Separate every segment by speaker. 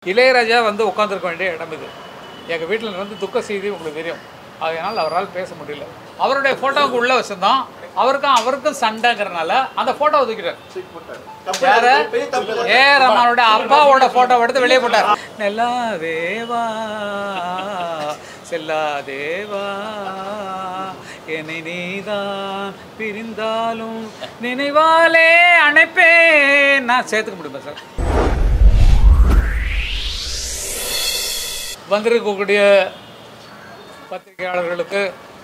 Speaker 1: இளையராஜா வந்து உட்காந்துருக்க வேண்டிய இடம் இது எங்கள் வீட்டில் நடந்து துக்க செய்தி உங்களுக்கு தெரியும் அதனால் அவரால் பேச முடியல அவருடைய ஃபோட்டோவுக்கு உள்ள வச்சிருந்தோம் அவருக்கும் அவருக்கும் சண்டைங்கிறனால அந்த ஃபோட்டோ ஒதுக்கிட்டார் யார ஏ ரமனோட அப்பாவோட ஃபோட்டோ எடுத்து வெளியே போட்டார் நிலாவேவா செல்லாதேவா என்னை நீதான் பிரிந்தாலும் நினைவாலே அணைப்பேன் நான் சேர்த்துக்க முடியுமா சார் வந்திருக்கக்கூடிய பத்திரிகையாளர்களுக்கு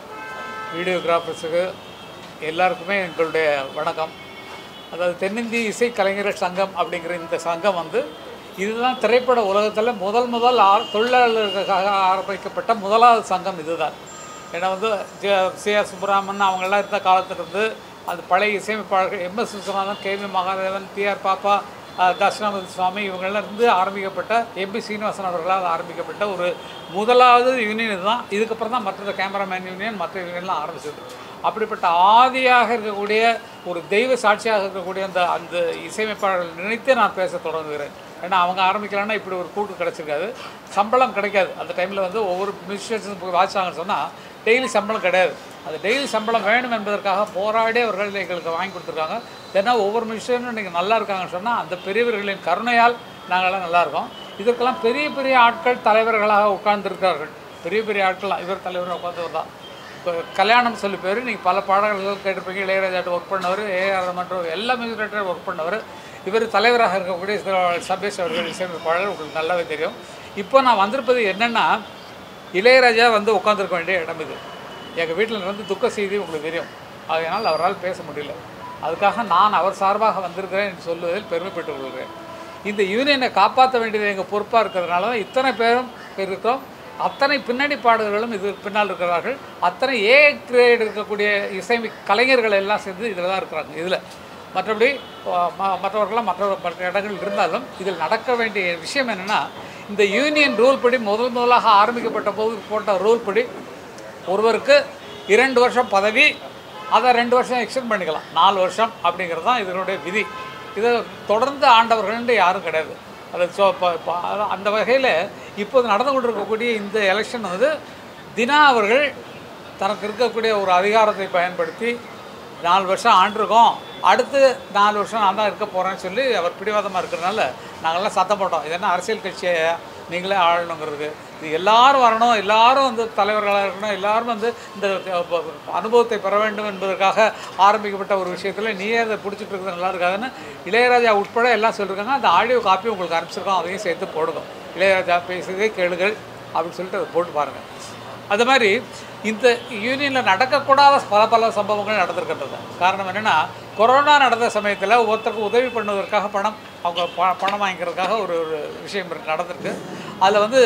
Speaker 1: வீடியோகிராஃபர்ஸுக்கு எல்லாருக்குமே எங்களுடைய வணக்கம் அதாவது தென்னிந்திய இசை கலைஞர்கள் சங்கம் அப்படிங்கிற இந்த சங்கம் வந்து இதுதான் திரைப்பட உலகத்தில் முதல் முதல் ஆ தொழிலாளர்களுக்காக ஆரம்பிக்கப்பட்ட முதலாவது சங்கம் இதுதான் ஏன்னா வந்து சி ஆர் சுப்பிரமணியன் அவங்கெல்லாம் இருந்த காலத்திலிருந்து அது பழைய இசையமைப்பாளர்கள் M S Viswanathan K V Mahadevan T R Pappa அஹ், தட்சிணாமூர்த்தி சுவாமி இவங்கெல்லாம் இருந்து ஆரம்பிக்கப்பட்ட எம்பி சீனிவாசன் அவர்களால் ஆரம்பிக்கப்பட்ட ஒரு முதலாவது யூனியன் இதுதான் இதுக்கப்புறம் தான் மற்ற கேமராமேன் யூனியன் மற்ற யூனியன்லாம் ஆரம்பிச்சது அப்படிப்பட்ட ஆதியாக இருக்கக்கூடிய ஒரு தெய்வ சாட்சியாக இருக்கக்கூடிய அந்த அந்த இசையமைப்பாளர்கள் நினைத்து நான் பேச தொடங்குகிறேன் ஏன்னா அவங்க ஆரம்பிக்கலாம்னா இப்படி ஒரு கூட்டு கிடச்சிருக்காது சம்பளம் கிடைக்காது அந்த டைமில் வந்து ஒவ்வொரு மியூசிஷியன்ஸும் போய் வாசிச்சாங்கன்னு சொன்னால் டெய்லி சம்பளம் கிடையாது அது டெய்லி சம்பளம் வேணும் என்பதற்காக போராடி அவர்கள் எங்களுக்கு வாங்கி கொடுத்துருக்காங்க ஏன்னா ஒவ்வொரு மியூசிஷியனும் நீங்கள் நல்லா இருக்காங்கன்னு சொன்னால் அந்த பெரியவர்களின் கருணையால் நாங்கள்லாம் நல்லா இருக்கோம் இதற்கெல்லாம் பெரிய பெரிய ஆட்கள் தலைவர்களாக உட்கார்ந்திருக்கிறார்கள் பெரிய பெரிய ஆட்கள்லாம் இவர் தலைவர் உட்கார்ந்தவர் தான் இப்போ கல்யாணம் சொல்லி பேர் நீங்கள் பல பாடல்கள் கேட்டிருப்பீங்க இளையராஜாட்ட ஒர்க் பண்ணவர் ஏஆர் மன்ற எல்லா மியூசிக் டைரக்டர் ஒர்க் பண்ணவர் இவர் தலைவராக இருக்கக்கூடிய சில சபேஷ் அவர்கள் இசையமைப்பாளர் உங்களுக்கு நல்லாவே தெரியும் இப்போ நான் வந்திருப்பது என்னென்னா இளையராஜா வந்து உட்காந்துருக்க வேண்டிய இடம் இது எங்கள் வீட்டில் நடந்து துக்க செய்தி உங்களுக்கு தெரியும் அதனால் அவரால் பேச முடியல அதுக்காக நான் அவர் சார்பாக வந்திருக்கிறேன் என்று சொல்லுவதில் பெருமைப்பட்டுக் கொள்கிறேன் இந்த யூனியனை காப்பாற்ற வேண்டியது எங்கள் பொறுப்பாக இருக்கிறதுனால தான் இத்தனை பேரும் இருக்கோம் அத்தனை பின்னணி பாடகர்களும் இது பின்னால் இருக்கிறார்கள் அத்தனை ஏ கிரேட் இருக்கக்கூடிய இசை கலைஞர்கள் எல்லாம் சேர்ந்து இதில் தான் இருக்கிறாங்க இதில் மற்றபடி அஹ், ம- மற்றவர்கள்லாம் மற்ற மற்ற இடங்கள் இருந்தாலும் இதில் நடக்க வேண்டிய விஷயம் என்னென்னா இந்த யூனியன் ரூல் படி முதல் முதலாக ஆரம்பிக்கப்பட்ட போது போட்ட ரூல் படி ஒருவருக்கு இரண்டு வருஷம் பதவி அதை ரெண்டு வருஷம் எக்ஸ்டெண்ட் பண்ணிக்கலாம் நாலு வருஷம் அப்படிங்கிறது தான் இதனுடைய விதி இதை தொடர்ந்து ஆண்டவர்கள்னு யாரும் கிடையாது அது ஸோ இப்போ இப்போ அதான் அந்த வகையில் இப்போது நடந்து கொண்டிருக்கக்கூடிய இந்த எலெக்ஷன் வந்து தினா அவர்கள் தனக்கு இருக்கக்கூடிய ஒரு அதிகாரத்தை பயன்படுத்தி நாலு வருஷம் ஆண்டிருக்கோம் அடுத்து நாலு வருஷம் நான் தான் இருக்க போகிறேன்னு சொல்லி அவர் பிடிவாதமாக இருக்கிறனால நாங்கள்லாம் சத்தம் போட்டோம் இது என்ன அரசியல் கட்சியை நீங்களே ஆளணுங்கிறது இது எல்லாரும் வரணும் எல்லாரும் வந்து தலைவர்களாக இருக்கணும் எல்லாரும் வந்து இந்த அஹ், அனுபவத்தை பெற வேண்டும் என்பதற்காக ஆரம்பிக்கப்பட்ட ஒரு விஷயத்தில் நீயே அதை பிடிச்சிட்டு இருக்கிறது நல்லா இருக்காதுன்னு இளையராஜா உட்பட எல்லாம் சொல்லியிருக்காங்க அந்த ஆடியோ காப்பி உங்களுக்கு அனுப்பிச்சிருக்கோம் அதையும் சேர்த்து போடுங்க இளையராஜா பேசுகிறதே கேளுங்கள் அப்படின்னு சொல்லிட்டு அதை போட்டு பாருங்கள் அது மாதிரி இந்த யூனியனில் நடக்கக்கூடாத பல பல சம்பவங்கள் நடந்திருக்கின்றது காரணம் என்னென்னா கொரோனா நடந்த சமயத்தில் ஒருத்தருக்கு உதவி பண்ணுவதற்காக பணம் அவங்க ப பணம் வாங்கிக்கிறதுக்காக ஒரு ஒரு விஷயம் இருக்கு- நடந்திருக்கு அதில் வந்து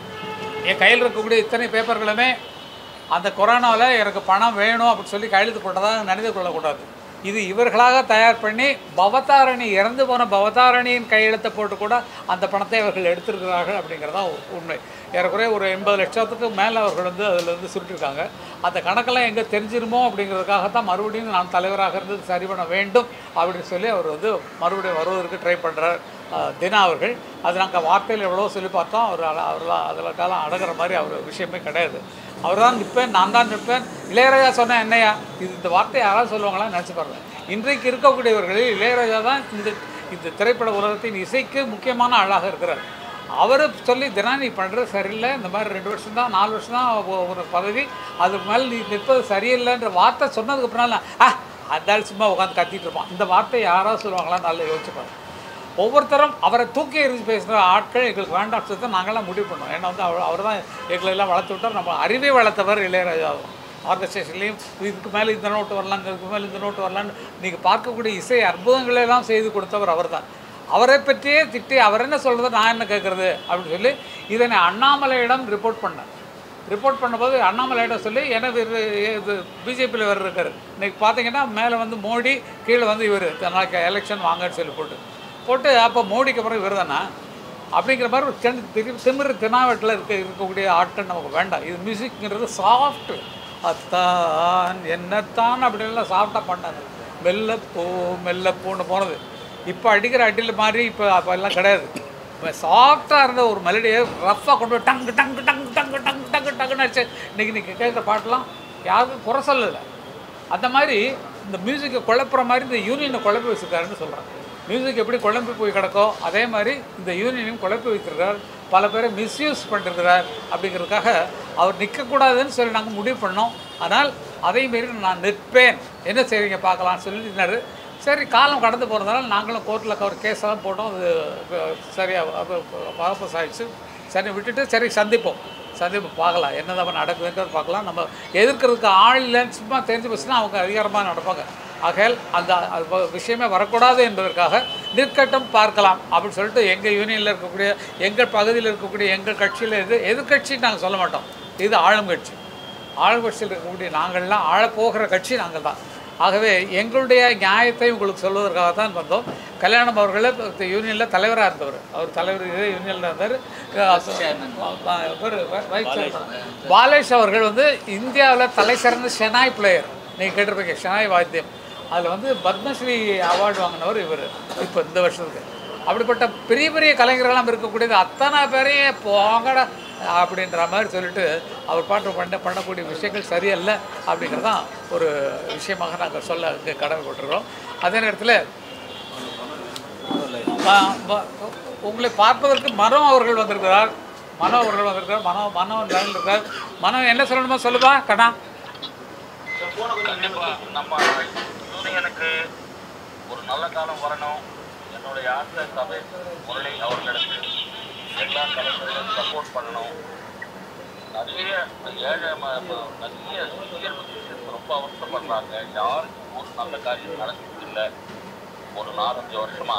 Speaker 1: என் கையில் இருக்கக்கூடிய இத்தனை பேப்பர்களுமே அந்த கொரோனாவில் எனக்கு பணம் வேணும் அப்படின்னு சொல்லி கையெழுத்து போட்டதாக நினைத்து கொள்ளக்கூடாது இது இவர்களாக தயார் பண்ணி பவதாரணி இறந்து போன பவதாரணியின் கையெழுத்தை போட்டு கூட அந்த பணத்தை அவர்கள் எடுத்திருக்கிறார்கள் அப்படிங்கிறதான் உண்மை ஏறக்குறைய ஒரு எண்பது லட்சத்துக்கு மேலே அவர்கள் வந்து அதில் இருந்து சுருட்டிருக்காங்க அந்த கணக்கெல்லாம் எங்கே தெரிஞ்சிருமோ அப்படிங்கிறதுக்காக தான் மறுபடியும் நான் தலைவராக இருந்து சரி பண்ண வேண்டும் அப்படின்னு சொல்லி அவர் வந்து மறுபடியும் வருவதற்கு ட்ரை பண்ணுறார் தினா அவர்கள் அது நாங்கள் வார்த்தையில் எவ்வளோ சொல்லி பார்த்தோம் அவர் அவர்லாம் அதில் காலம் அடங்குற மாதிரி அவர் விஷயமே கிடையாது அவர் தான் நிற்பேன் நான் தான் நிற்பேன் இளையராஜா சொன்ன என்னையா இது இந்த வார்த்தையை யாராவது சொல்லுவாங்களான்னு நினச்சி பாருங்க இன்றைக்கு இருக்கக்கூடியவர்களில் இளையராஜா தான் இந்த இந்த திரைப்பட உலகத்தின் இசைக்கு முக்கியமான ஆளாக இருக்கிறார் அவர் சொல்லி தினா நீ பண்ணுறது சரியில்லை இந்த மாதிரி ரெண்டு வருஷம் தான் நாலு வருஷம் தான் ஒ- ஒரு பதவி அதுக்கு மேலே நீ நிற்பது சரியில்லைன்ற வார்த்தை சொன்னதுக்கு அப்புறம் ஆ அதால் சும்மா உட்காந்து கத்திட்டு இருப்பான் இந்த வார்த்தை யாராவது சொல்லுவாங்களான்னு நல்லா யோசிச்சுப்பாங்க ஒவ்வொருத்தரும் அவரை தூக்கி எறிஞ்சு பேசுகிற ஆட்கள் எங்களுக்கு வேண்டாம் சொல்லி தான் நாங்களாம் முடிவு பண்ணோம் ஏன்னா வந்து அவர் அவர் தான் எங்களை எல்லாம் வளர்த்து விட்டார் நம்ம அறிவை வளர்த்தவர் இளையராஜாவும் ஆர்கஸ்ட்ரேஷன்லேயும் இதுக்கு மேலே இந்த நோட்டு வரலாங்க இதுக்கு மேலே இந்த நோட்டு வரலான்னு நீங்கள் பார்க்கக்கூடிய இசை அற்புதங்களை எல்லாம் செய்து கொடுத்தவர் அவர் தான் அவரை பற்றியே திட்டி அவர் என்ன சொல்கிறது நான் என்ன கேட்குறது அப்படின்னு சொல்லி இதை நான் அண்ணாமலையிடம் ரிப்போர்ட் பண்ணேன் ரிப்போர்ட் பண்ணும்போது அண்ணாமலையிடம் சொல்லி எனக்கு இது இது பிஜேபியில் வேறு இருக்கார் இன்னைக்கு பார்த்தீங்கன்னா மேலே வந்து மோடி கீழே வந்து இவர் நாளைக்கு எலெக்ஷன் வாங்கன்னு சொல்லி போட்டு போட்டு அப்போ மோடிக்கு அப்புறம் இவர் தானே அப்படிங்கிற மாதிரி ஒரு தென் திரு திமிரு தினாவட்டில் இருக்க இருக்கக்கூடிய ஆட்கள் நமக்கு வேண்டாம் இது மியூசிக்ங்கிறது சாஃப்ட் அத்தான் என்னத்தான் அப்படின்லாம் சாஃப்டாக பண்ணாது மெல்ல போ மெல்ல போன்னு போனது இப்போ அடிக்கிற அடியில் மாதிரி இப்போ அப்போ எல்லாம் கிடையாது சாஃப்டாக இருந்த ஒரு மெலடியை ரஃப்பாக கொண்டு போய் டங்கு டங்கு டங்கு டங்கு டங்கு டங்கு டங்குன்னு அடிச்சு இன்றைக்கி நீங்கள் கேட்குற பாட்டெலாம் யாருக்கும் குறை சொல்லலை அந்த மாதிரி இந்த மியூசிக்கை குழப்புற மாதிரி இந்த யூனியனை குழப்பி வச்சுருக்காருன்னு சொல்கிறேன் மியூசிக் எப்படி குழம்பி போய் கிடக்கோ அதே மாதிரி இந்த யூனியனையும் குழப்பி வைத்திருக்கிறார் பல பேரை மிஸ்யூஸ் பண்ணிருக்கிறார் அப்படிங்கிறதுக்காக அவர் நிற்கக்கூடாதுன்னு சொல்லி நாங்கள் முடிவு பண்ணோம் ஆனால் அதே மாரி நான் நிற்பேன் என்ன செய்வீங்க பார்க்கலாம்னு சொல்லினாரு சரி காலம் கடந்து போகிறதுனால நாங்களும் கோர்ட்டில் ஒரு கேஸெல்லாம் போட்டோம் அது அஹ், சரியாக அது வாபஸ் ஆயிடுச்சு சரி விட்டுட்டு சரி சந்திப்போம் சந்திப்போம் பார்க்கலாம் என்ன தான் நடக்குதுன்றது பார்க்கலாம் நம்ம எதிர்க்கிறதுக்கு ஆள் இல்லைன்னு சும்மா தெரிஞ்சு போச்சுன்னா அவங்க அதிகாரமாக நடப்பாங்க ஆகையால் அந்த அது ப- விஷயமே வரக்கூடாது என்பதற்காக நிற்கட்டும் பார்க்கலாம் அப்படின்னு சொல்லிட்டு எங்கள் யூனியனில் இருக்கக்கூடிய எங்கள் பகுதியில் இருக்கக்கூடிய எங்கள் கட்சியில் இது எதிர்கட்சின்னு நாங்கள் சொல்ல மாட்டோம் இது ஆளும் கட்சி ஆளும் கட்சியில் இருக்கக்கூடிய நாங்கள்லாம் ஆளப்போகிற கட்சி நாங்கள் தான் ஆகவே எங்களுடைய நியாயத்தை உங்களுக்கு சொல்வதற்காக தான் வந்தோம் கல்யாணம் அவர்களே இந்த யூனியனில் தலைவராக இருந்தவர் அவர் தலைவர் இதே யூனியனில் இருந்தார் இவர் வைஸ் சேர்மன். பாலேஷ் அவர்கள் வந்து இந்தியாவில் தலை சிறந்த ஷெனாய் பிளேயர் நீங்கள் கேட்டிருப்பீங்க ஷெனாய் வாத்தியம் அதில் வந்து பத்மஸ்ரீ அவார்டு வாங்கினவர் இவர் இப்போ இந்த வருஷத்துக்கு அப்படிப்பட்ட பெரிய பெரிய கலைஞர்கள்லாம் இருக்கக்கூடியது அத்தனை பேரையும் போங்கடா அப்படின்ற மாதிரி சொல்லிட்டு அவர் பாட்டு பண்ண பண்ணக்கூடிய விஷயங்கள் சரியல்ல அப்படிங்கிறது தான் ஒரு விஷயமாக நாங்கள் சொல்ல இங்கே கடமைப்பட்டிருக்கிறோம் அதே நேரத்தில் வ- வ- உங்களை பார்ப்பதற்கு மனோ அவர்கள் வந்திருக்கிறார் மனோ அவர்கள் வந்திருக்கிறார் மனோ மனோ லைனில் இருக்கார் மனோ என்ன சொல்லணுமோ சொல்லுப்பா கண்ணா
Speaker 2: கண்டிப்பா நம்ம யூனியனுக்கு ஒரு நல்ல காலம் வரணும் என்னுடைய ஆசை சபை முரளி அவர்களுக்கு எல்லா கலைஞர்களும் சப்போர்ட் பண்ணணும் நிறைய ஏழை ம- ம- நிறைய சீனியர் மியூசிஷியன்ஸ் ரொம்ப அவசரப்படுறாங்க யாருக்கும் ஒரு நல்ல காரியம் நடக்குது இல்லை ஒரு நாலஞ்சு வருஷமா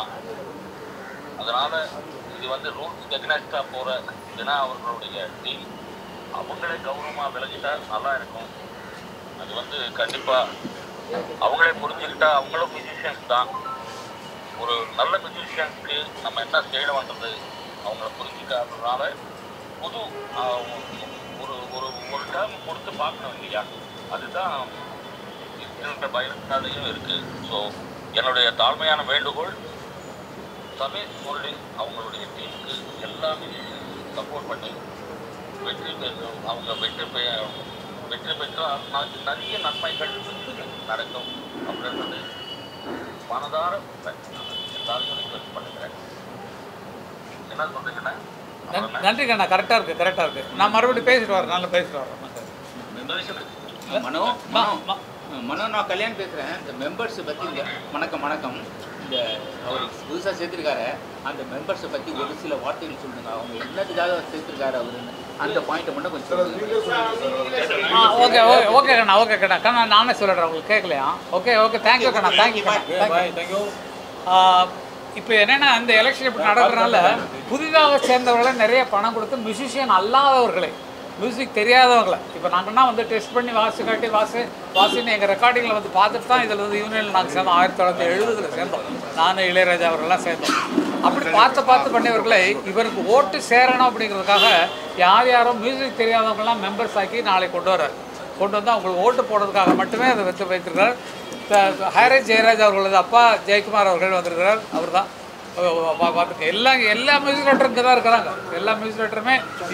Speaker 2: அதனால இது வந்து ரூல்ஸ் எக்னாஸ்டா போற தினா அவர்களுடைய டீம் அவங்களே கௌரவமா விலகிட்டா நல்லா இருக்கும் அது வந்து கண்டிப்பா அவங்களே புரிஞ்சுக்கிட்டா அவங்களும் மியூசிஷியன்ஸ் தான் ஒரு நல்ல மியூசிஷியன்ஸ்க்கு நம்ம என்ன செய்யணுன்றது அவங்கள புரிஞ்சுக்காததுனால புது ஆஹ், ஒரு ஒரு ஒரு டேர்ம் கொடுத்து பார்க்கணும் இல்லையா அதுதான் இருக்கின்ற பயணத்தாலையும் இருக்கு ஸோ என்னுடைய தாழ்மையான வேண்டுகோள் சமேஷ் முரளி அவங்களுடைய டீமுக்கு எல்லா மியூசிஷியன்ஸ் சப்போர்ட் பண்ணி வெற்றி பெறும் அவங்க வெற்றி பெ வெற்றி பெற்றால் ந- நிறைய நன்மைகள் நடக்கும் அப்படின்றது மனதார எல்லாரையும் ரிக்வெஸ்ட் பண்ணுறேன் என்ன சொல்றீங்கன்னா
Speaker 1: நன்- நன்றி கண்ணா கரெக்டாக இருக்குது கரெக்டாக இருக்குது நான் மறுபடியும் பேசிட்டு வரேன் நல்லா பேசிட்டு வரேன்
Speaker 3: மனோ
Speaker 1: ம-
Speaker 3: மனோ
Speaker 1: ம-
Speaker 3: மனோ நான் கல்யாணம் பேசுகிறேன் இந்த மெம்பர்ஸை பற்றி இந்த வணக்கம் வணக்கம் இந்த அவர் புதுசாக சேர்த்துருக்காரு அந்த மெம்பர்ஸை பற்றி ஒரு சில வார்த்தைகள் சொல்லுங்க அவங்க என்னதுக்காக சேர்த்துருக்காரு அவருன்னு அந்த பாயிண்ட்டை மட்டும் கொஞ்சம் சொல்லுங்க
Speaker 1: ஆ ஓகே ஓகே ஓகே கண்ணா ஓகே கண்ணா கண்ணா நானே சொல்லிடுறேன் உங்களுக்கு கேட்கலையா ஓகே ஓகே தேங்க்யூ கண்ணா தேங்க்யூ கண்ணா தேங்க்யூ இப்போ என்னென்னா இந்த எலெக்ஷன் இப்படி நடக்கிறனால புதிதாக சேர்ந்தவர்களை நிறைய பணம் கொடுத்து மியூசிஷியன் அல்லாதவர்களை மியூசிக் தெரியாதவங்களை இப்போ நாங்கள்னா வந்து டெஸ்ட் பண்ணி வாசி காட்டி வாசி வாசின்னு எங்கள் ரெக்கார்டிங்கில் வந்து பார்த்துட்டு தான் இதில் வந்து யூனியனில் நாங்கள் சேர்ந்தோம் ஆயிரத்தி தொள்ளாயிரத்தி எழுபதில் சேர்ந்தோம் நான் இளையராஜா அவர்கள்லாம் சேர்ந்தோம் அப்படி பார்த்து பார்த்து பண்ணியவர்களை இவருக்கு ஓட்டு சேரணும் அப்படிங்கிறதுக்காக யார் யாரோ மியூசிக் தெரியாதவங்கலாம் மெம்பர்ஸ் ஆக்கி நாளைக்கு கொண்டு வர்றார் கொண்டு வந்து அவங்களுக்கு ஓட்டு போடுறதுக்காக மட்டுமே அதை வைத்து வைத்திருக்கிறார் த- ஹாரிஸ் ஜெயராஜ் அவர்களது அப்பா ஜெயக்குமார் அவர்கள் வந்திருக்கிறார் அவர் தான் பார்த்துக்க எல்லா எல்லா மியூசிக் டைரக்டரும் இங்கே தான் இருக்கிறாங்க எல்லா மியூசிக் டைரக்டருமே